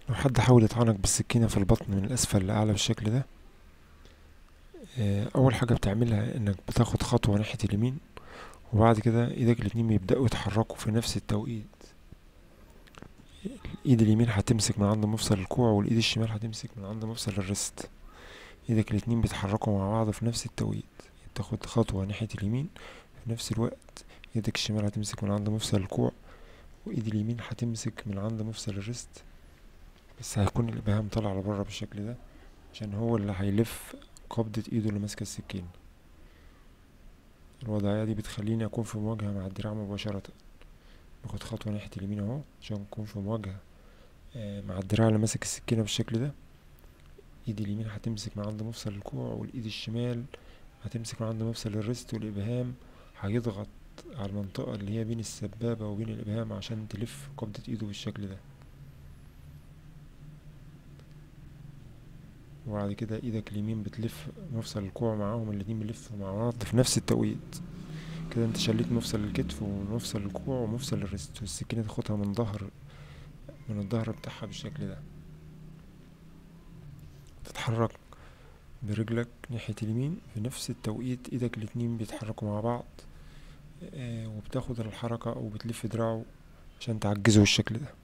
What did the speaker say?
لو حد حاول يطعنك بالسكينة في البطن من الأسفل لأعلى بالشكل ده آه، أول حاجة بتعملها إنك بتاخد خطوة ناحية اليمين وبعد كده إيدك الاتنين بيبدأوا يتحركوا في نفس التوقيت الإيد اليمين هتمسك من عند مفصل الكوع والإيد الشمال هتمسك من عند مفصل الريست إيدك الاتنين بيتحركوا مع بعض في نفس التوقيت تاخد خطوة ناحية اليمين في نفس الوقت إيدك الشمال هتمسك من عند مفصل الكوع وإيد اليمين هتمسك من عند مفصل الريست بس هيكون الإبهام طالع لبره بالشكل ده عشان هو اللي هيلف قبضة ايده اللي ماسكة السكين الوضعية دي بتخليني أكون في مواجهة مع الدراع مباشرة باخد خطوة ناحية اليمين اهو عشان أكون في مواجهة آه، مع الدراع اللي ماسك السكينة بالشكل ده ايدي اليمين هتمسك من عند مفصل الكوع والايد الشمال هتمسك من عند مفصل الريست والإبهام هيضغط على المنطقة اللي هي بين السبابة وبين الإبهام عشان تلف قبضة ايده بالشكل ده وبعد كده ايدك اليمين بتلف مفصل الكوع معاهم الاتنين بيلفوا مع بعض في نفس التوقيت كده انت شليت مفصل الكتف ومفصل الكوع ومفصل الريست والسكينة تاخدها من ظهر من الظهر بتاعها بالشكل ده تتحرك برجلك ناحية اليمين في نفس التوقيت ايدك الاتنين بيتحركوا مع بعض آه، وبتاخد الحركة او بتلف دراعه عشان تعجزه بالشكل ده